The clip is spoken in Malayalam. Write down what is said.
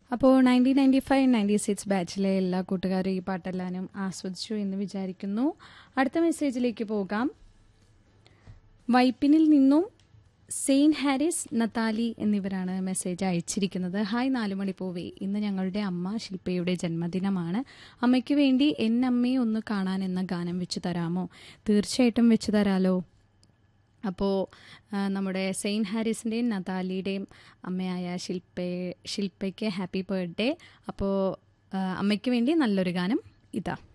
അപ്പോൾ nineteen ninety five ninety six ബാച്ചിലെ എല്ലാ കൂട്ടുകാരും ഈ പാട്ടെല്ലാനും ആസ്വദിച്ചു എന്ന് വിചാരിക്കുന്നു അടുത്ത മെസ്സേജിലേക്ക് പോകാം വൈപ്പിനിൽ നിന്നും സെയിൻറ്റ് ഹാരിസ് നത്താലി എന്നിവരാണ് മെസ്സേജ് അയച്ചിരിക്കുന്നത് ഹായ് നാലുമണി പൂവേ ഇന്ന് ഞങ്ങളുടെ അമ്മ ശില്പയുടെ ജന്മദിനമാണ് അമ്മയ്ക്ക് വേണ്ടി എന്നമ്മയെ ഒന്ന് കാണാൻ എന്ന ഗാനം വെച്ച് തരാമോ തീർച്ചയായിട്ടും വെച്ച് തരാലോ അപ്പോൾ നമ്മുടെ സെയിൻറ്റ് ഹാരിസിൻ്റെയും നതാലിയുടെയും അമ്മയായ ശില്പയെ ശില്പയ്ക്ക് ഹാപ്പി ബർത്ത്ഡേ അപ്പോൾ അമ്മയ്ക്ക് വേണ്ടി നല്ലൊരു ഗാനം ഇതാ